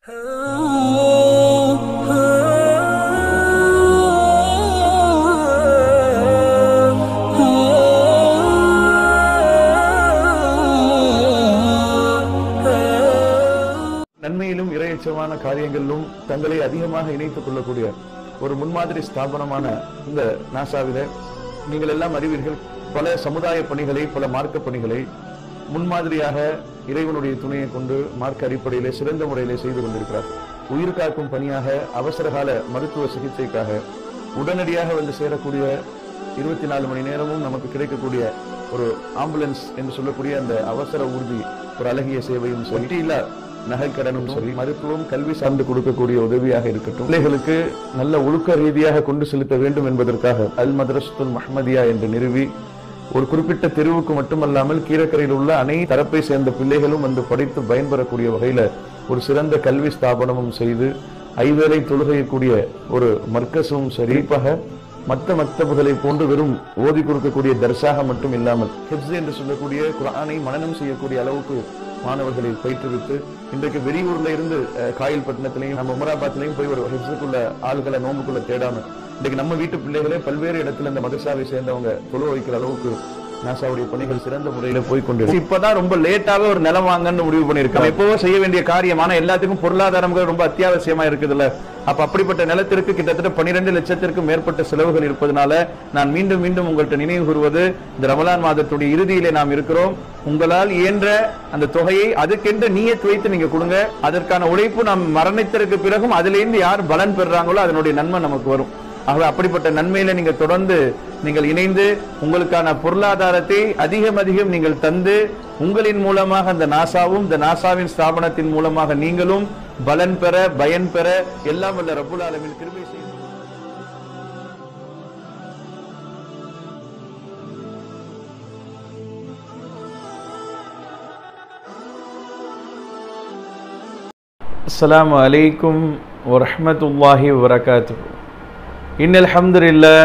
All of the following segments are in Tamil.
நன்மையிலும் இரையச்சமான காரியங்களிலும் தங்களை அதிகமாக இணைத்துக் கொள்ளக்கூடிய ஒரு முன்மாதிரி ஸ்தாபனமான இந்த நாசாவில நீங்கள் எல்லாம் அறிவீர்கள் பல சமுதாய பணிகளை பல மார்க்க பணிகளை முன்மாதிரியாக இறைவனுடைய துணையை கொண்டு மார்க்க அடிப்படையிலே சிறந்த முறையிலே செய்து கொண்டிருக்கிறார் உயிர் காக்கும் பணியாக அவசரகால மருத்துவ சிகிச்சைக்காக உடனடியாக வந்து சேரக்கூடிய இருபத்தி நாலு மணி நேரமும் நமக்கு கிடைக்கக்கூடிய ஒரு ஆம்புலன்ஸ் என்று சொல்லக்கூடிய அந்த அவசர ஊர்தி ஒரு அழகிய சேவையும் சொல்லி இல்ல நகைக்கடனும் சரி மருத்துவம் கல்வி சார்ந்து கொடுக்கக்கூடிய உதவியாக இருக்கட்டும் பிள்ளைகளுக்கு நல்ல ஒழுக்க ரீதியாக கொண்டு செலுத்த வேண்டும் என்பதற்காக அல் மദ്രസത്തുல் மஹ்மதியா என்று நிறுவி ஒரு குறிப்பிட்ட தெருவுக்கு மட்டுமல்லாமல் கீழக்கரையில் உள்ள அனைத்து தரப்பை சேர்ந்த பிள்ளைகளும் வந்து படித்து பயன்பெறக்கூடிய வகையில ஒரு சிறந்த கல்வி ஸ்தாபனமும் செய்து ஐவேளை தொழுகையக்கூடிய ஒரு மர்க்கஸும் சரிப்பாக மற்ற மக்தபுகளை போன்று வெறும் ஓதி கொடுக்கக்கூடிய தர்சாக மட்டும் இல்லாமல் ஹிப்ஸ் என்று சொல்லக்கூடிய குரானை மனனம் செய்யக்கூடிய அளவுக்கு மாணவர்களை பயிற்றுவித்து இன்றைக்கு வெளியூர்ல இருந்து அஹ், காயல்பட்டினத்திலையும் நம்ம உமராபாத்லையும் போய் ஒரு ஹிப்ஸுக்குள்ள ஆள்களை நோம்புக்குள்ள தேடாம இன்றைக்கு நம்ம வீட்டு பிள்ளைகளே பல்வேறு இடத்துல இந்த மதரசாவை சேர்ந்தவங்க தொழு வைக்கிற அளவுக்கு நாசாவுடைய பணிகள் சிறந்த முறையில போய் கொண்டு இப்பதான் ரொம்ப லேட்டாவே ஒரு நிலம் வாங்கன்னு முடிவு பண்ணிருக்கோம் எப்பவோ செய்ய வேண்டிய காரியம் ஆனா எல்லாத்துக்கும் பொருளாதாரங்கள் ரொம்ப அத்தியாவசியமா இருக்குதுல்ல அப்ப அப்படிப்பட்ட நிலத்திற்கு கிட்டத்தட்ட 12 லட்சத்திற்கும் மேற்பட்ட செலவுகள் இருப்பதனால நான் மீண்டும் மீண்டும் உங்கள்கிட்ட நினைவு கூறுவது இந்த ரமலான் மாதத்துடைய இறுதியிலே நாம் இருக்கிறோம் உங்களால் இயன்ற அந்த தொகையை அதுக்கென்று நீயத் வைத்து நீங்க கொடுங்க அதற்கான உழைப்பு நாம் மரணித்ததற்கு பிறகும் அதிலிருந்து யார் பலன் பெறுறாங்களோ அதனுடைய நன்மை நமக்கு வரும் ஆகவே அப்படிப்பட்ட நன்மையில நீங்க தொடர்ந்து நீங்கள் இணைந்து உங்களுக்கான பொருளாதாரத்தை அதிகம் அதிகம் நீங்கள் தந்து உங்களின் மூலமாக அந்த நாசாவும் இந்த நாசாவின் ஸ்தாபனத்தின் மூலமாக நீங்களும் பலன் பெற பயன் பெற எல்லாம் வல்ல ரப்புல் ஆலமீன் கிருபை செய்யும் السلام عليكم ورحمة الله وبركاته إن الحمد لله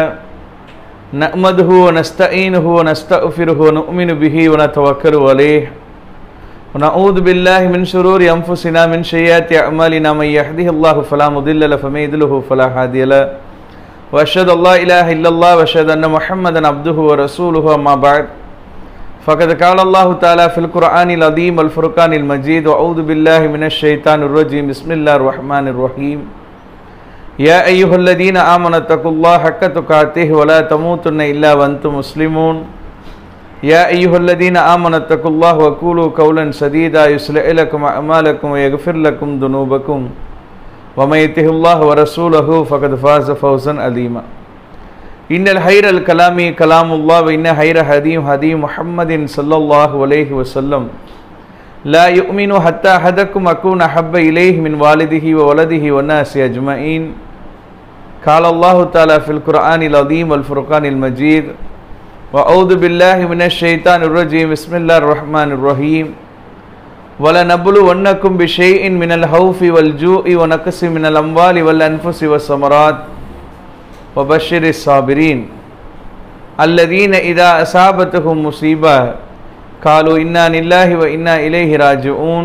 نحمده ونستعينه ونستغفره ونؤمن به ونتوكل عليه ونعوذ بالله من شرور أنفسنا من سيئات أعمالنا من يهده الله فلا مضل له فمن يضلل فلا هادي له وأشهد أن لا إله إلا الله وأشهد أن محمدا عبده ورسوله أما بعد فقد قال الله تعالى في القرآن العظيم والفرقان المجيد وأعوذ بالله من الشيطان الرجيم بسم الله الرحمن الرحيم يا أيها الذين آمنوا اتقوا الله حق تقاته ولا تموتن إلا وأنتم مسلمون يا أيها الذين آمنوا اتقوا الله وقولوا قولا سديدا يصلح لكم أعمالكم ويغفر لكم ذنوبكم ومن يطع الله ورسوله فقد فاز فوزا عظيما إن الخير الكلام كلام الله وإن خير هدي هدي محمد صلى الله عليه وسلم لا يؤمن حتى أحدكم أكون أحب إليه من والده وولده والناس أجمعين قال الله تعالى في القرآن العظيم والفرقان المجيد وأعوذ بالله من الشيطان الرجيم بسم الله الرحمن الرحيم ولنبلونكم بشيء من الخوف والجوع ونقص من الأموال والأنفس والثمرات وبشر الصابرين الذين إذا أصابتهم مصيبة قالوا إنا لله وإنا إليه راجعون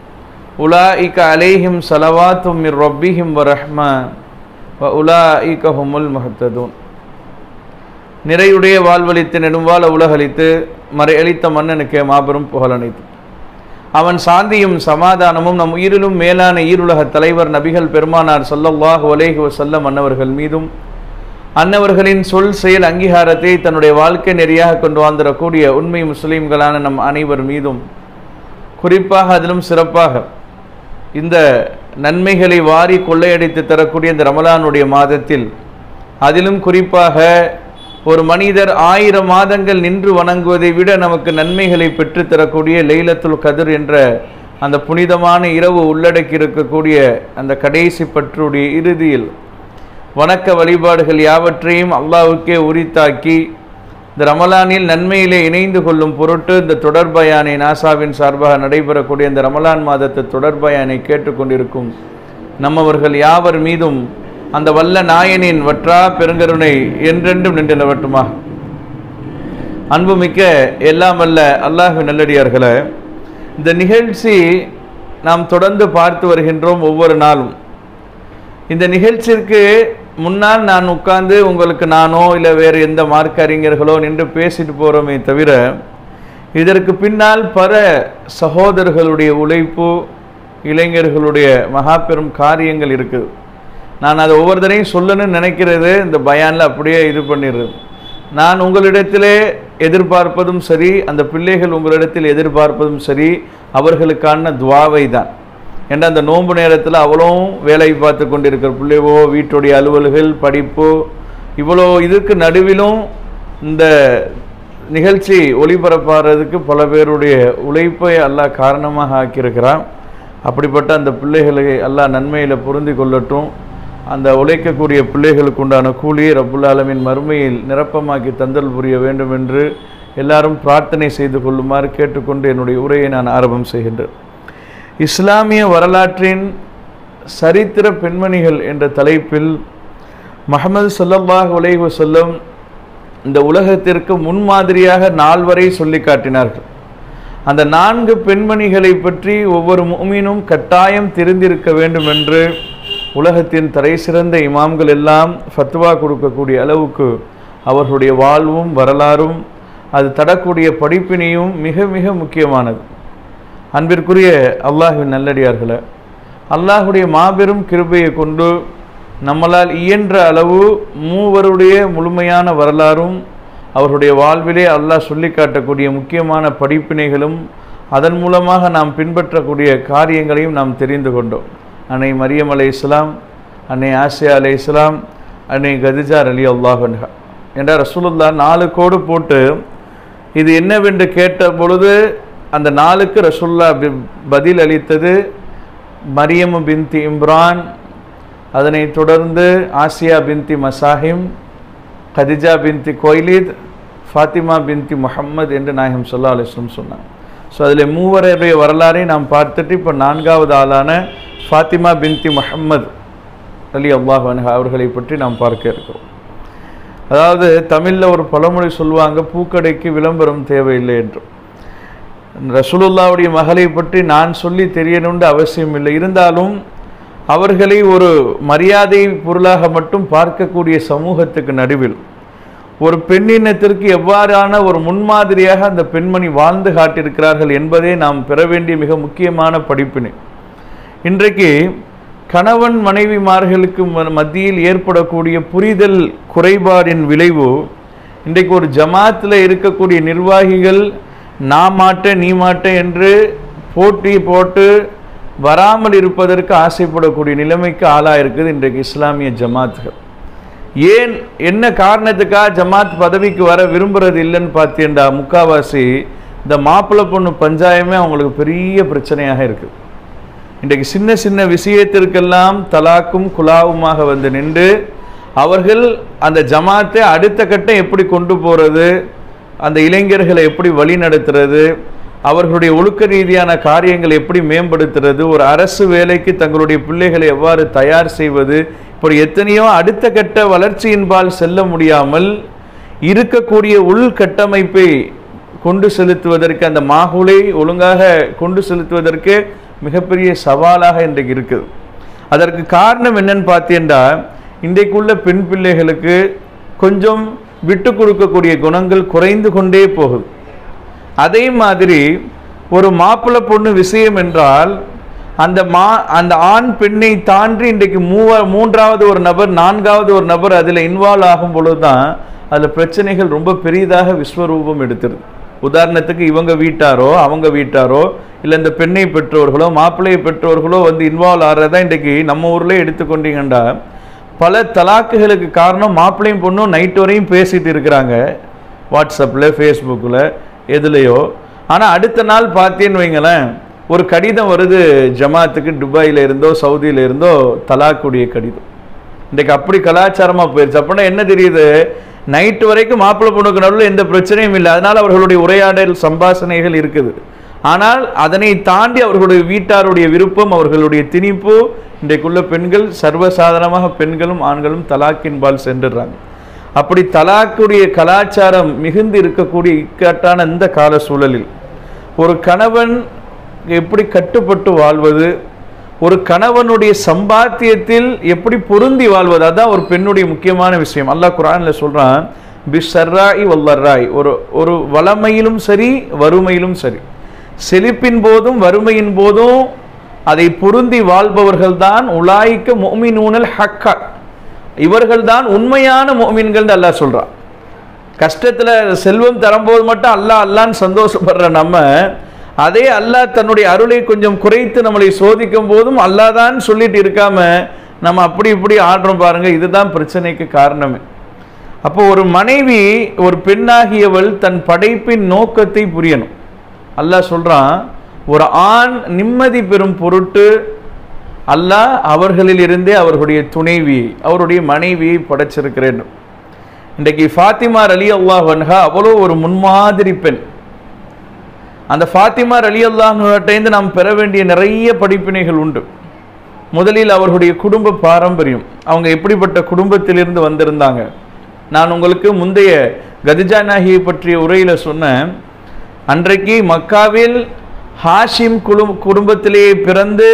أولئك عليهم صلوات من ربهم ورحمة وأولئك هم المهتدون நிறையுடைய வாழ்வழித்து நெடும்பால உலகளித்து மறையளித்த மன்னனுக்கு மாபெரும் புகழனைத்து அவன் சாந்தியும் சமாதானமும் நம் உயிரிலும் மேலான ஈருலக தலைவர் நபிகள் பெருமானார் ஸல்லல்லாஹு அலைஹி வஸல்லம் அன்னவர்கள் மீதும் அன்னவர்களின் சொல் செயல் அங்கீகாரத்தை தன்னுடைய வாழ்க்கை நெறியாக கொண்டு வாழ்ந்திடக்கூடிய உண்மை முஸ்லீம்களான நம் அனைவர் மீதும் குறிப்பாக அதிலும் சிறப்பாக இந்த நன்மைகளை வாரி கொள்ளையடித்து தரக்கூடிய இந்த ரமலானுடைய மாதத்தில் அதிலும் குறிப்பாக ஒரு மனிதர் ஆயிரம் மாதங்கள் நின்று வணங்குவதை விட நமக்கு நன்மைகளை பெற்றுத்தரக்கூடிய லைலத்துல் கதிர் என்ற அந்த புனிதமான இரவு உள்ளடக்கி இருக்கக்கூடிய அந்த கடைசி பற்றுடைய இறுதியில் வணக்க வழிபாடுகள் யாவற்றையும் அல்லாஹ்வுக்கே உரித்தாக்கி இந்த ரமலானில் நன்மையிலே இணைந்து கொள்ளும் பொருட்டு இந்த தொடர்பயானை நாசாவின் சார்பாக நடைபெறக்கூடிய இந்த ரமலான் மாதத்து தொடர்பயானை கேட்டுக்கொண்டிருக்கும் நம்மவர்கள் யாவர் மீதும் அந்த வல்ல நாயனின் வற்றா பெருங்கருணை என்றென்றும் நின்று நிலவட்டுமா அன்புமிக்க எல்லாம் வல்ல அல்லாஹ் நல்லடியார்களே இந்த நிகழ்ச்சி நாம் தொடர்ந்து பார்த்து வருகின்றோம் ஒவ்வொரு நாளும் இந்த நிகழ்ச்சிக்கு முன்னால் நான் உட்கார்ந்து உங்களுக்கு நானோ இல்லை வேறு எந்த மார்க்க அறிஞர்களோ நின்று பேசிட்டு போகிறோமே தவிர இதற்கு பின்னால் பல சகோதரர்களுடைய உழைப்பு இளைஞர்களுடைய மகா பெரும் காரியங்கள் இருக்குது நான் அதை ஒவ்வொரு தடையும் சொல்லணும்னு நினைக்கிறது இந்த பயானில் அப்படியே இது பண்ணிடுறது நான் உங்களிடத்திலே எதிர்பார்ப்பதும் சரி அந்த பிள்ளைகள் உங்களிடத்தில் எதிர்பார்ப்பதும் சரி அவர்களுக்கான துவாவை தான் ஏன்னா அந்த நோன்பு நேரத்தில் அவ்வளவும் வேலை பார்த்து கொண்டிருக்கிற பிள்ளைவோ வீட்டுடைய அலுவல்கள் படிப்பு இவ்வளோ இதுக்கு நடுவிலும் இந்த நிகழ்ச்சி ஒளிபரப்பாகிறதுக்கு பல பேருடைய உழைப்பை அல்லாஹ் காரணமாக ஆக்கியிருக்கிறான் அப்படிப்பட்ட அந்த பிள்ளைகளை அல்லாஹ் நன்மையில் பொருந்தி கொள்ளட்டும் அந்த உழைக்கக்கூடிய பிள்ளைகளுக்கு உண்டான கூலியை ரப்புல் ஆலமின் மறுமையில் நிரப்பமாக்கி தந்தல் புரிய வேண்டும் என்று எல்லாரும் பிரார்த்தனை செய்து கொள்ளுமாறு கேட்டுக்கொண்டு என்னுடைய உரையை நான் ஆரம்பம் செய்கின்றேன் இஸ்லாமிய வரலாற்றின் சரித்திர பெண்மணிகள் என்ற தலைப்பில் முஹம்மது ஸல்லல்லாஹு அலைஹி வஸல்லம் இந்த உலகத்திற்கு முன்மாதிரியாக நால்வரை சொல்லி காட்டினார்கள் அந்த நான்கு பெண்மணிகளை பற்றி ஒவ்வொரு முஃமினும் கட்டாயம் தெரிந்திருக்க வேண்டும் என்று உலகத்தின் தரை சிறந்த இமாம்கள் எல்லாம் ஃபத்வா கொடுக்கக்கூடிய அளவுக்கு அவர்களுடைய வாழ்வும் வரலாறும் அது தரக்கூடிய படிப்பினையும் மிக மிக முக்கியமானது அன்பிற்குரிய அல்லாஹ்வின் நல்லடியார்களே அல்லாஹுடைய மாபெரும் கிருபையை கொண்டு நம்மளால் இயன்ற அளவு மூவருடைய முழுமையான வரலாறும் அவர்களுடைய வாழ்விலே அல்லாஹ் சொல்லி காட்டக்கூடிய முக்கியமான படிப்பினைகளும் அதன் மூலமாக நாம் பின்பற்றக்கூடிய காரியங்களையும் நாம் தெரிந்து கொண்டோம் அன்னை மரியம் அலை இஸ்லாம் அன்னை ஆசியா அலை இஸ்லாம் அன்னை கதிஜார் அலி அல்லாஹ் என்ற ரசூலுல்லா நாலு கோடு போட்டு இது என்னவென்று கேட்ட பொழுது அந்த நாளுக்கு ரசுல்லா பி- பதில் அளித்தது மரியம் பின்தி இம்ரான் அதனைத் தொடர்ந்து ஆசியா பின்தி மசாஹிம் கதிஜா பின்தி கொய்லித் ஃபாத்திமா பின்தி முஹம்மது என்று நாயகம் சொல்லா அலிஸ்லம் சொன்னாங்க ஸோ அதில் மூவருடைய வரலாறை நாம் பார்த்துட்டு இப்போ நான்காவது ஆளான ஃபாத்திமா பின்தி முஹம்மது அலி அல்லாஹ் அன்ஹா அவர்களை பற்றி நாம் பார்க்க இருக்கிறோம் அதாவது தமிழில் ஒரு பழமொழி சொல்லுவாங்க பூக்கடைக்கு விளம்பரம் தேவையில்லை என்று ரசூலுல்லாவுடைய மகளை பற்றி நான் சொல்லி தெரியணும்னு அவசியம் இல்லை இருந்தாலும் அவர்களை ஒரு மரியாதை பொருளாக மட்டும் பார்க்கக்கூடிய சமூகத்துக்கு நடுவில் ஒரு பெண்ணினத்திற்கு எவ்வாறான ஒரு முன்மாதிரியாக அந்த பெண்மணி வாழ்ந்து காட்டியிருக்கிறார்கள் என்பதே நாம் பெற வேண்டிய மிக முக்கியமான படிப்பினை இன்றைக்கு கணவன் மனைவிமார்களுக்கு ம- மத்தியில் ஏற்படக்கூடிய புரிதல் குறைபாடின் விளைவு இன்றைக்கு ஒரு ஜமாத்தில் இருக்கக்கூடிய நிர்வாகிகள் நான் மாட்டேன் நீ மாட்டேன் என்று போட்டி போட்டு வராமல் இருப்பதற்கு ஆசைப்படக்கூடிய நிலைமைக்கு ஆளாயிருக்குது இன்றைக்கு இஸ்லாமிய ஜமாத்துகள் ஏன் என்ன காரணத்துக்காக ஜமாத் பதவிக்கு வர விரும்புறது இல்லைன்னு பார்த்தீண்டா முக்காவாசி இந்த மாப்பிள்ளை பொண்ணு பஞ்சாயமே அவங்களுக்கு பெரிய பிரச்சனையாக இருக்குது இன்றைக்கு சின்ன சின்ன விஷயத்திற்கெல்லாம் தலாக்கும் குலாவுமாக வந்து நின்று அவர்கள் அந்த ஜமாத்தை அடுத்த கட்டம் எப்படி கொண்டு போகிறது அந்த இளைஞர்களை எப்படி வழி நடத்துறது அவர்களுடைய ஒழுக்க ரீதியான காரியங்களை எப்படி மேம்படுத்துறது ஒரு அரசு வேலைக்கு தங்களுடைய பிள்ளைகளை எவ்வாறு தயார் செய்வது இப்படி எத்தனையோ அடுத்த கட்ட வளர்ச்சியின்பால் செல்ல முடியாமல் இருக்கக்கூடிய உள்கட்டமைப்பை கொண்டு செலுத்துவதற்கு அந்த மாகுலை ஒழுங்காக கொண்டு செலுத்துவதற்கு மிகப்பெரிய சவாலாக இன்றைக்கு இருக்குது அதற்கு காரணம் என்னன்னு பார்த்தீங்கன்னா இன்றைக்குள்ள பெண் பிள்ளைகளுக்கு கொஞ்சம் விட்டு கொடுக்கக்கூடிய குணங்கள் குறைந்து கொண்டே போகுது அதே மாதிரி ஒரு மாப்பிள்ளை பொண்ணு விஷயம் என்றால் அந்த மா அந்த ஆண் பெண்ணை தாண்டி இன்றைக்கு மூவ மூன்றாவது ஒரு நபர் நான்காவது ஒரு நபர் அதில் இன்வால்வ் ஆகும் பொழுது தான் அதில் பிரச்சனைகள் ரொம்ப பெரிதாக விஸ்வரூபம் எடுத்துருது உதாரணத்துக்கு இவங்க வீட்டாரோ அவங்க வீட்டாரோ இல்லை இந்த பெண்ணை பெற்றோர்களோ மாப்பிள்ளையை பெற்றோர்களோ வந்து இன்வால்வ் ஆகிறதா இன்றைக்கு நம்ம ஊர்லேயே எடுத்துக்கொண்டீங்கண்டா பல தலாக்குகளுக்கு காரணம் மாப்பிள்ளையும் பொண்ணும் நைட் வரையும் பேசிட்டு இருக்கிறாங்க வாட்ஸ்அப்பில் ஃபேஸ்புக்கில் எதுலேயோ ஆனால் அடுத்த நாள் பார்த்தேன்னு வைங்களேன் ஒரு கடிதம் வருது ஜமாத்துக்கு துபாயில இருந்தோ சவுதியில இருந்தோ தலாக்குடைய கடிதம் இன்றைக்கு அப்படி கலாச்சாரமாக போயிருச்சு அப்படின்னா என்ன தெரியுது நைட்டு வரைக்கும் மாப்பிள்ளை பொண்ணுக்கு நடுவில் எந்த பிரச்சனையும் இல்லை அதனால் அவர்களுடைய உரையாடல் சம்பாஷணைகள் இருக்குது ஆனால் அதனை தாண்டி அவர்களுடைய வீட்டாருடைய விருப்பம் அவர்களுடைய திணிப்பு இன்றைக்குள்ள பெண்கள் சர்வசாதாரணமாக பெண்களும் ஆண்களும் தலாக்கின்பால் சென்றுடுறாங்க அப்படி தலாக்குடைய கலாச்சாரம் மிகுந்து இருக்கக்கூடிய இக்கட்டான இந்த கால சூழலில் ஒரு கணவன் எப்படி கட்டுப்பட்டு வாழ்வது ஒரு கணவனுடைய சம்பாத்தியத்தில் எப்படி பொருந்தி வாழ்வது அதான் ஒரு பெண்ணுடைய முக்கியமான விஷயம் அல்லாஹ் குரான்ல சொல்றான் பிஸ்ஸர்ராய் வல்லர்ராய் ஒரு ஒரு வளமையிலும் சரி வறுமையிலும் சரி செழிப்பின் போதும் வறுமையின் போதும் அதை பொருந்தி வாழ்பவர்கள்தான் உலாய்க்க மோமினூனல் ஹக்கா இவர்கள்தான் உண்மையான மோமின்கள் அல்லாஹ் சொல்றான் கஷ்டத்துல செல்வம் தரும்போது மட்டும் அல்லாஹ் அல்லான்னு சந்தோஷப்படுற நம்ம அதே அல்லாஹ் தன்னுடைய அருளை கொஞ்சம் குறைத்து நம்மளை சோதிக்கும் போதும் அல்லாஹ் தான் சொல்லிட்டு இருக்காம நம்ம அப்படி இப்படி ஆடுறோம் பாருங்க இதுதான் பிரச்சனைக்கு காரணமே அப்போ ஒரு மனைவி ஒரு பெண்ணாகியவள் தன் படைப்பின் நோக்கத்தை புரியணும் அல்லாஹ் சொல்றான் ஒரு ஆண் நிம்மதி பெறும் பொருட்டு அல்லாஹ் அவர்களிலிருந்தே அவர்களுடைய துணைவியை அவருடைய மனைவியை படைச்சிருக்கிறேன் இன்றைக்கு ஃபாத்திமா அலி அல்லாஹ் வன்ஹா அவ்வளோ ஒரு முன்மாதிரி பெண் அந்த ஃபாத்திமா அலி அல்லாஹ்கிட்டேருந்து நாம் பெற வேண்டிய நிறைய படிப்பினைகள் உண்டு முதலில் அவர்களுடைய குடும்ப பாரம்பரியம் அவங்க எப்படிப்பட்ட குடும்பத்திலிருந்து வந்திருந்தாங்க நான் உங்களுக்கு முந்தைய கதிஜா நாகியை பற்றிய உரையில சொன்னேன் அன்றைக்கு மக்காவில் ஹாஷிம் குடும் குடும்பத்திலே பிறந்து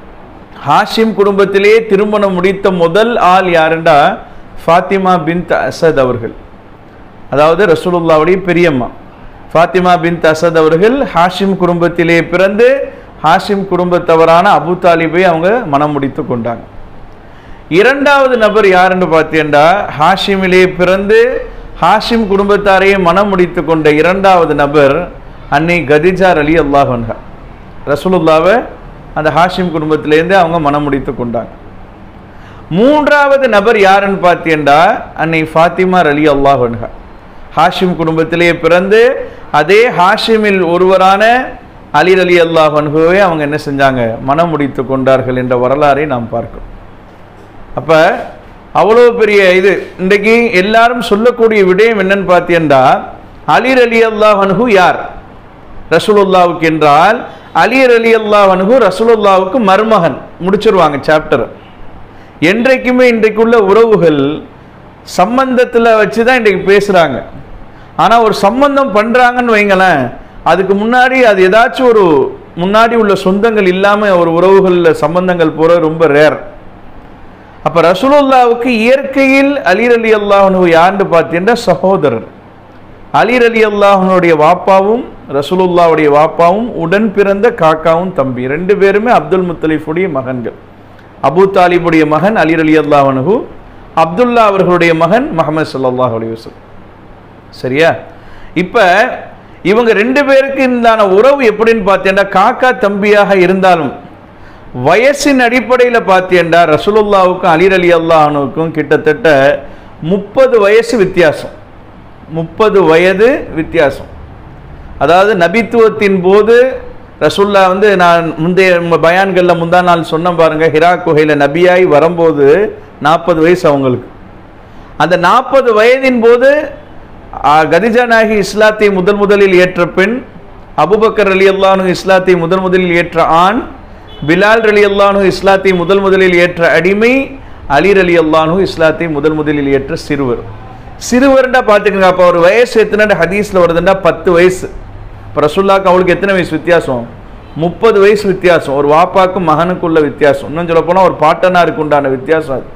ஹாஷிம் குடும்பத்திலே திருமணம் முடித்த முதல் ஆள் யாருண்டா ஃபாத்திமா பின் அசத் அவர்கள் அதாவது ரசூலுல்லாவுடைய பெரியம்மா ஃபாத்திமா பின் அசத் அவர்கள் ஹாஷிம் குடும்பத்திலே பிறந்து ஹாஷிம் குடும்பத்தவரான அபு தாலிபை அவங்க மனம் முடித்து கொண்டாங்க இரண்டாவது நபர் யாருன்னு பார்த்தீங்கன்னா ஹாஷிமிலே பிறந்து ஹாஷிம் குடும்பத்தாரையே மனம் முடித்து கொண்ட இரண்டாவது நபர் அன்னை கதிஜார் அலி அல்லாஹன்ஹா ரசூலுல்லாவை அந்த ஹாஷிம் குடும்பத்திலேருந்து அவங்க மனம் முடித்து கொண்டாங்க மூன்றாவது நபர் யாருன்னு பார்த்தீங்கன்னா அன்னை ஃபாத்திமா அலி அல்லாஹன்ஹா ஹாஷிம் குடும்பத்திலே பிறந்து அதே ஹாஷிமில் ஒருவரான அலி அலி அல்லாஹன்ஹுவை அவங்க என்ன செஞ்சாங்க மனம் முடித்து கொண்டார்கள் என்ற வரலாறை நாம் பார்க்கிறோம் அப்ப அவ்வளோ பெரிய இது இன்றைக்கு எல்லாரும் சொல்லக்கூடிய விடயம் என்னன்னு பார்த்தீங்கன்னா அலிர் அலி அல்லாஹ் யார் ரசூலுல்லாவுக்கு என்றால் அலியர் அலி அல்லாஹ் அனுகு ரசூலுல்லாவுக்கு மருமகன் முடிச்சிருவாங்க சாப்டர் என்றைக்குமே இன்றைக்குள்ள உறவுகள் சம்பந்தத்தில் வச்சு தான் இன்றைக்கு பேசுகிறாங்க ஆனால் ஒரு சம்பந்தம் பண்ணுறாங்கன்னு வைங்களேன் அதுக்கு முன்னாடி அது ஏதாச்சும் ஒரு முன்னாடி உள்ள சொந்தங்கள் இல்லாமல் ஒரு உறவுகளில் சம்பந்தங்கள் போகிறது ரொம்ப ரேர் அப்போ ரசூலுல்லாவுக்கு இயற்கையில் அலிர் அலி அல்லாஹனு யாருன்னு பார்த்தீங்கன்னா சகோதரர் அலிர் அலி அல்லாஹனுடைய வாப்பாவும் ரசூலுல்லாவுடைய வாப்பாவும் உடன் பிறந்த காக்காவும் தம்பி ரெண்டு பேருமே அப்துல் முத்தலிஃபுடைய மகன்கள் அபு தாலிபுடைய மகன் அலிர் அலி அல்லாஹனு அப்துல்லா அவர்களுடைய மகன் முகமது ஸல்லல்லாஹு அலைஹி வஸல்லம் சரியா இப்போ இவங்க ரெண்டு பேருக்கு இந்தான உறவு எப்படின்னு பார்த்தீங்கன்னா காக்கா தம்பியாக இருந்தாலும் வயசின் அடிப்படையில் பார்த்தீங்கன்னா ரசூலுல்லாவுக்கும் அலிர் அலி அல்லாஹனுக்கும் கிட்டத்தட்ட முப்பது வயசு வித்தியாசம் முப்பது வயது வித்தியாசம் அதாவது நபித்துவத்தின் போது ரசுல்லா வந்து நான் முந்தைய பயான்களில் முந்தா நாள் சொன்ன பாருங்க ஹிரா குகையில் நபியாய் வரும்போது நாற்பது வயசு அவங்களுக்கு அந்த நாற்பது வயதின் போது ஆ, கதிஜா நாயகி இஸ்லாத்தை முதல் முதலில் ஏற்ற பெண் அபுபக்கர் அலி அல்லானு இஸ்லாத்தை முதல் முதலில் ஏற்ற ஆண் பிலால் அலி அல்லானு இஸ்லாத்தை முதல் முதலில் ஏற்ற அடிமை அலிர் அலி அல்லானு இஸ்லாத்தை முதல் முதலில் ஏற்ற சிறுவர் சிறுவர்ண்டா பார்த்துக்கங்க அப்போ ஒரு வயசு எத்தனை ஹதீஸில் வருதுன்னா பத்து வயசு இப்போ ரசுல்லாக்கு அவளுக்கு எத்தனை வயசு வித்தியாசம் முப்பது வயசு வித்தியாசம் ஒரு வாப்பாக்கும் மகனுக்குள்ள வித்தியாசம் இன்னும் சொல்ல போனால் ஒரு பாட்டனாருக்கு உண்டான வித்தியாசம் அது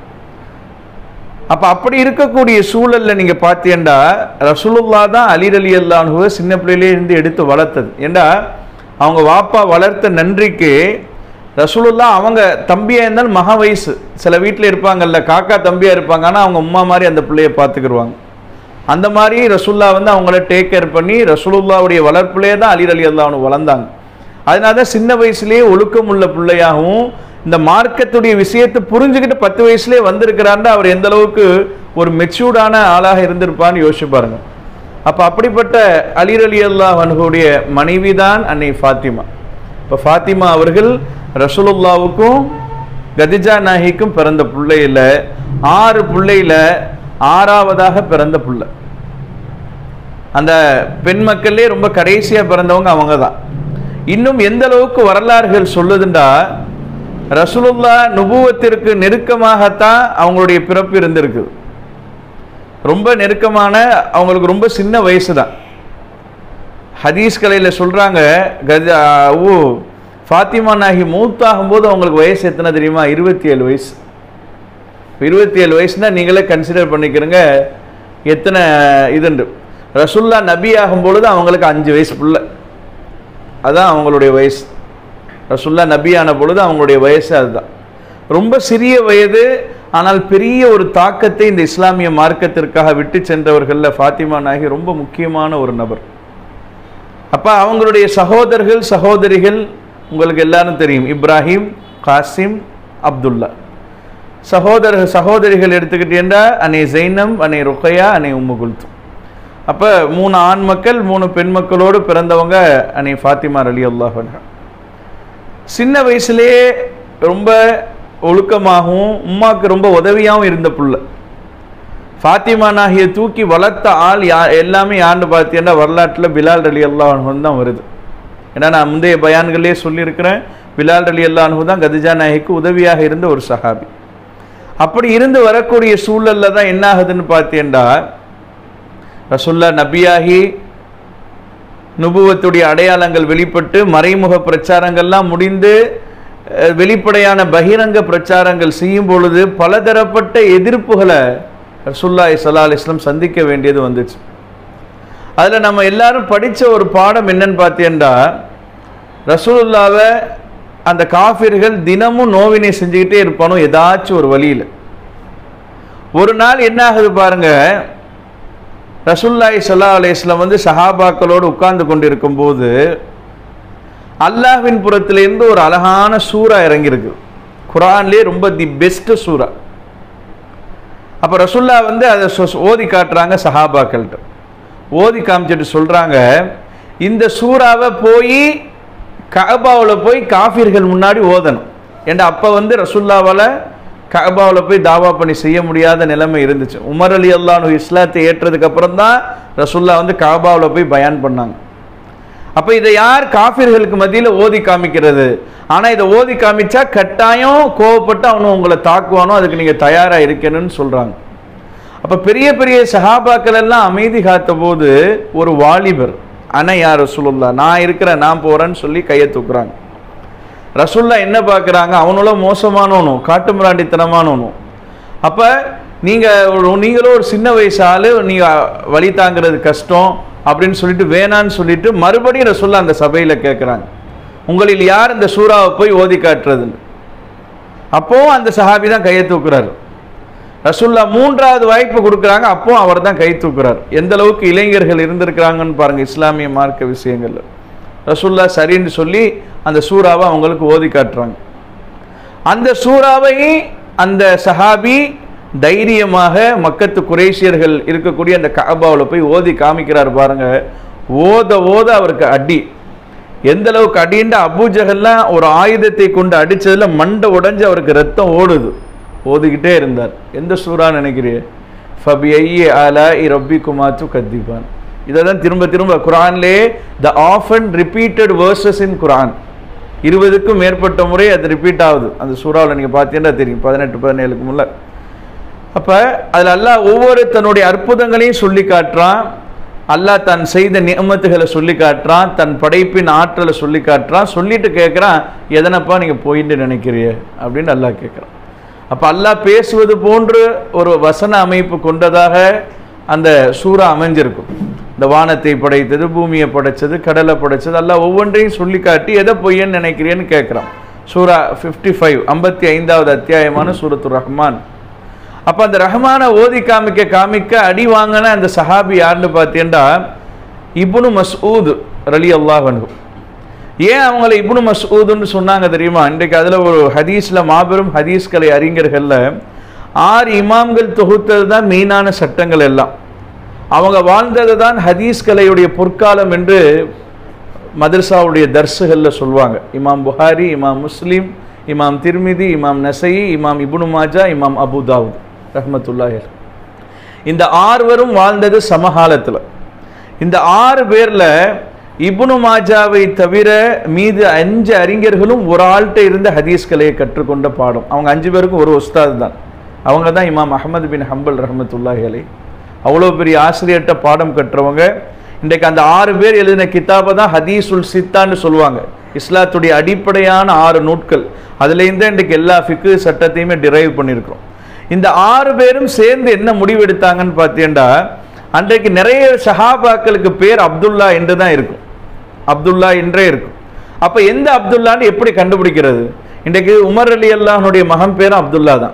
அப்ப அப்படி இருக்கக்கூடிய சூழல்ல நீங்க பார்த்தீங்கன்னா ரசூலுல்லா தான் அலிர் அலி அல்லானுவை சின்ன பிள்ளையிலே இருந்து எடுத்து வளர்த்தது ஏண்டா அவங்க வாப்பா வளர்த்த நன்றிக்கு ரசூலுல்லா அவங்க தம்பியா இருந்தாலும் மக வயசு சில வீட்டில் இருப்பாங்கல்ல காக்கா தம்பியா இருப்பாங்க ஆனால் அவங்க அம்மா மாதிரி அந்த பிள்ளைய பார்த்துக்கிடுவாங்க அந்த மாதிரி ரசூல்லா வந்து அவங்கள டேக் கேர் பண்ணி ரசூலுல்லாவுடைய வளர்ப்புலேயே தான் அலிர் அலி அல்லாஹ்னு வளர்ந்தாங்க அதனால தான் சின்ன வயசுலேயே ஒழுக்கம் உள்ள பிள்ளையாகவும் இந்த மார்க்கத்துடைய விஷயத்தை புரிஞ்சுக்கிட்டு பத்து வயசுலேயே வந்திருக்கிறாருன்னா அவர் எந்த அளவுக்கு ஒரு மெச்சூர்டான ஆளாக இருந்திருப்பான்னு யோசிச்சு பாருங்க அப்போ அப்படிப்பட்ட அலிர் அலி அல்லாஹ் அனுகுடைய மனைவி தான் அன்னை ஃபாத்திமா இப்போ ஃபாத்திமா அவர்கள் ரசூலுல்லாவுக்கும் கதிஜா நாயிக்கும் பிறந்த பிள்ளையில ஆறு பிள்ளையில ஆறாவதாக பிறந்த பிள்ளை அந்த பெண் மக்கள்லே ரொம்ப கடைசியா பிறந்தவங்க அவங்க தான் இன்னும் எந்த அளவுக்கு வரலாறுகள் சொல்லுதுண்டா ரசூலுல்லா நுபுவத்திற்கு நெருக்கமாகத்தான் அவங்களுடைய பிறப்பு இருந்திருக்கு ரொம்ப நெருக்கமான அவங்களுக்கு ரொம்ப சின்ன வயசு தான் ஹதீஸ் கலையில் சொல்கிறாங்க கஜா ஓ ஃபாத்திமா நாகி மூத்தாகும்போது அவங்களுக்கு வயசு எத்தனை தெரியுமா இருபத்தி ஏழு வயசு இருபத்தி ஏழு வயசுனா நீங்களே கன்சிடர் பண்ணிக்கிறங்க எத்தனை இதுண்டு ரசுல்லா நபி ஆகும் பொழுது அவங்களுக்கு அஞ்சு வயசு புள்ள அதான் அவங்களுடைய வயசு ரசுல்லா நபி ஆன பொழுது அவங்களுடைய வயசு அதுதான் ரொம்ப சிறிய வயது ஆனால் பெரிய ஒரு தாக்கத்தை இந்த இஸ்லாமிய மார்க்கத்திற்காக விட்டு சென்றவர்களில் ஃபாத்திமா நாயகி ரொம்ப முக்கியமான ஒரு நபர் அப்போ அவங்களுடைய சகோதரர்கள் சகோதரிகள் உங்களுக்கு எல்லாரும் தெரியும் இப்ராஹிம் காசிம் அப்துல்லா சகோதர சகோதரிகள் எடுத்துக்கிட்டீங்கன்னா அன்னை ஜெய்னம் அன்னை ருக்கையா அன்னை உம்மு குல்தும் அப்போ மூணு ஆண் மக்கள் மூணு பெண் மக்களோடு பிறந்தவங்க அன்னை ஃபாத்திமா அலி அல்லாஹ் சின்ன வயசுலேயே ரொம்ப ஒழுக்கமாகவும் உம்மாக்கு ரொம்ப உதவியாகவும் இருந்த புள்ள ஃபாத்திமா நாகியை தூக்கி வளர்த்த ஆள் யா எல்லாமே யாருன்னு பார்த்தீங்கன்னா வரலாற்றில் பிலால் அலி அல்லாஹ் தான் வருது ஏன்னா நான் முந்தைய பயான்களே சொல்லியிருக்கிறேன் பிலால் அலி அல்லாஹு தான் கதிஜா நாயகிக்கு உதவியாக இருந்த ஒரு சஹாபி அப்படி இருந்து வரக்கூடிய சூழல்ல தான் என்ன ஆகுதுன்னு பார்த்தீங்கன்னா ரசுல்லா நபியாகி நுபுவத்துடைய அடையாளங்கள் வெளிப்பட்டு மறைமுக பிரச்சாரங்கள்லாம் முடிந்து அஹ், வெளிப்படையான பகிரங்க பிரச்சாரங்கள் செய்யும் பொழுது பலதரப்பட்ட எதிர்ப்புகளை ரசுல்லாய் சல்லா அலிஸ்லாம் சந்திக்க வேண்டியது வந்துச்சு அதில் நம்ம எல்லாரும் படித்த ஒரு பாடம் என்னன்னு பார்த்தீங்கன்னா ரசூலுல்லாவை அந்த காஃபிர்கள் தினமும் நோவினை செஞ்சுக்கிட்டே இருப்பானோ ஏதாச்சும் ஒரு வழியில் ஒரு நாள் என்ன ஆகுது பாருங்க ரசூல்லாய் சல்லா அலையம் வந்து சஹாபாக்களோடு உட்கார்ந்து கொண்டிருக்கும் போது அல்லாஹ்வின் புறத்திலிருந்து ஒரு அழகான சூறா இறங்கியிருக்கு குரான்லேயே ரொம்ப தி பெஸ்ட் சூறா அப்போ ரசுல்லா வந்து அதை சொ- ஓதி காட்டுறாங்க சஹாபாக்கள்கிட்ட ஓதி காமிச்சிட்டு சொல்கிறாங்க இந்த சூறாவை போய் கஅபாவில் போய் காஃபிர்கள் முன்னாடி ஓதணும் ஏன்னா அப்போ வந்து ரசுல்லாவால் கஅபாவில் போய் தாவா பண்ணி செய்ய முடியாத நிலைமை இருந்துச்சு உமர் அலி அல்லாஹ் இஸ்லாத்தை ஏற்றதுக்கு அப்புறம் தான் ரசுல்லா வந்து கஅபாவில் போய் பயான் பண்ணாங்க அப்போ இதை யார் காஃபிர்களுக்கு மத்தியில் ஓதி காமிக்கிறது ஆனால் இதை ஓதி காமிச்சா கட்டாயம் கோவப்பட்டு அவனும் உங்களை தாக்குவானோ அதுக்கு நீங்கள் தயாராக இருக்கணும்னு சொல்கிறாங்க அப்போ பெரிய பெரிய சஹாபாக்கள் எல்லாம் அமைதி காத்த போது ஒரு வாலிபர் அன யார் ரசூலுல்லா நான் இருக்கிறேன் நான் போகிறேன்னு சொல்லி கையை தூக்குறாங்க ரசூல்லா என்ன பார்க்குறாங்க அவனோட மோசமானவனும் காட்டுமிராண்டித்தனமானவனும் அப்போ நீங்கள் நீங்களும் ஒரு சின்ன வயசு ஆள் நீங்கள் வழி தாங்கிறது கஷ்டம் அப்படின்னு சொல்லிட்டு வேணான்னு சொல்லிட்டு மறுபடியும் ரசூல்லா அந்த சபையில் கேட்குறாங்க உங்களில் யார் இந்த சூறாவை போய் ஓதி காட்டுறதுன்னு அப்போ அந்த சஹாபி தான் கையை தூக்குறாரு ரசூல்லா மூன்றாவது வாய்ப்பு கொடுக்குறாங்க அப்போ அவர் தான் கை தூக்குறார் எந்த அளவுக்கு இளைஞர்கள் இருந்திருக்கிறாங்கன்னு பாருங்க இஸ்லாமிய மார்க்க விஷயங்கள்ல ரசூல்லா சரின்னு சொல்லி அந்த சூறாவை அவங்களுக்கு ஓதி காட்டுறாங்க அந்த சூறாவை அந்த சஹாபி தைரியமாக மக்கத்து குறைஷியர்கள் இருக்கக்கூடிய அந்த கஅபாவில் போய் ஓதி காமிக்கிறார் பாருங்க ஓத ஓத அவருக்கு அடி எந்த அளவுக்கு அடின்ற அபூஜகல்லாம் ஒரு ஆயுதத்தை கொண்டு அடிச்சதுல மண்டை உடைஞ்சு அவருக்கு ரத்தம் ஓடுது ஓதிக்கிட்டே இருந்தார் எந்த சூறா நினைக்கிறீ ஃபபி ஐயே ஆலா இ ரப்பி குமாத்து கத்திபான் இதை தான் திரும்ப திரும்ப குரான்லே the often repeated verses in Quran இருபதுக்கும் மேற்பட்ட முறை அது ரிப்பீட் ஆகுது அந்த சூறாவில் நீங்கள் பார்த்தீங்கன்னா தெரியும் பதினெட்டு பதினேழுக்கு முல்ல அப்போ அதில் அல்லாஹ் ஒவ்வொரு தன்னுடைய அற்புதங்களையும் சொல்லி காட்டுறான் அல்லாஹ் தான் செய்த நியமத்துகளை சொல்லி காட்டுறான் தன் படைப்பின் ஆற்றலை சொல்லி காட்டுறான் சொல்லிட்டு கேட்குறான் எதனப்பா நீங்கள் போயிட்டு நினைக்கிறீ அப்படின்னு அல்லாஹ் கேட்குறான் அப்போ அல்லாஹ் பேசுவது போன்று ஒரு வசன அமைப்பு கொண்டதாக அந்த சூறா அமைஞ்சிருக்கும் இந்த வானத்தை படைத்தது பூமியை படைச்சது கடலை படைச்சது அல்லாஹ் ஒவ்வொன்றையும் சொல்லி காட்டி எதை பொய்யன்னு நினைக்கிறேன்னு கேட்குறான் சூரா ஃபிஃப்டி ஃபைவ் ஐம்பத்தி ஐந்தாவது அத்தியாயமான சூரத்து ரஹ்மான் அப்போ அந்த ரஹ்மானை ஓதி காமிக்க காமிக்க அடி வாங்கின அந்த சஹாபி யாருன்னு பார்த்தீங்கன்னா இப்னு மஸ்ஊத் ரலி அல்லாஹ் ஏன் அவங்கள இப்னு மஸ்ஊதுன்னு சொன்னாங்க தெரியுமா இன்றைக்கு அதில் ஒரு ஹதீஸில் மாபெரும் ஹதீஸ்கலை அறிஞர்களில் ஆறு இமாம்கள் தொகுத்தது தான் மெயினான சட்டங்கள் எல்லாம் அவங்க வாழ்ந்தது தான் ஹதீஸ் கலையுடைய பொற்காலம் என்று மதர்சாவுடைய தர்சுகளில் சொல்லுவாங்க இமாம் புகாரி இமாம் முஸ்லீம் இமாம் திர்மிதி இமாம் நசை இமாம் இப்னு மாஜா இமாம் அபு தாவூத் ரஹ்மத்துல்லாஹி அலைஹி. இந்த ஆறுவரும் வாழ்ந்தது சமகாலத்தில் இந்த ஆறு பேர்ல இப்னு மாஜாவை தவிர மீது அஞ்சு அறிஞர்களும் ஒரு ஆள்கிட்ட இருந்த ஹதீஸ் கலையை கற்றுக்கொண்ட பாடம் அவங்க அஞ்சு பேருக்கும் ஒரு உஸ்தாத் தான் அவங்க தான் இமாம் அஹமது பின் ஹம்பல் ரஹமத்துல்லாஹி அலை அவ்வளோ பெரிய ஆசிரியர்கிட்ட பாடம் கற்றவங்க இன்றைக்கு அந்த ஆறு பேர் எழுதின கிதாபை தான் ஹதீசுல் சித்தான்னு சொல்லுவாங்க இஸ்லாத்துடைய அடிப்படையான ஆறு நூட்கள் அதுலேருந்து இன்றைக்கு எல்லா ஃபிக்கு சட்டத்தையுமே டிரைவ் பண்ணியிருக்கிறோம் இந்த ஆறு பேரும் சேர்ந்து என்ன முடிவெடுத்தாங்கன்னு பார்த்தீங்கன்னா அன்றைக்கு நிறைய சஹாபாக்களுக்கு பேர் அப்துல்லா என்று தான் இருக்கும் அப்துல்லா என்றே இருக்கும் அப்ப எந்த அப்துல்லான்னு எப்படி கண்டுபிடிக்கிறது இன்றைக்கு உமர் அலி அல்லாஹனுடைய மகன் பேரும் அப்துல்லா தான்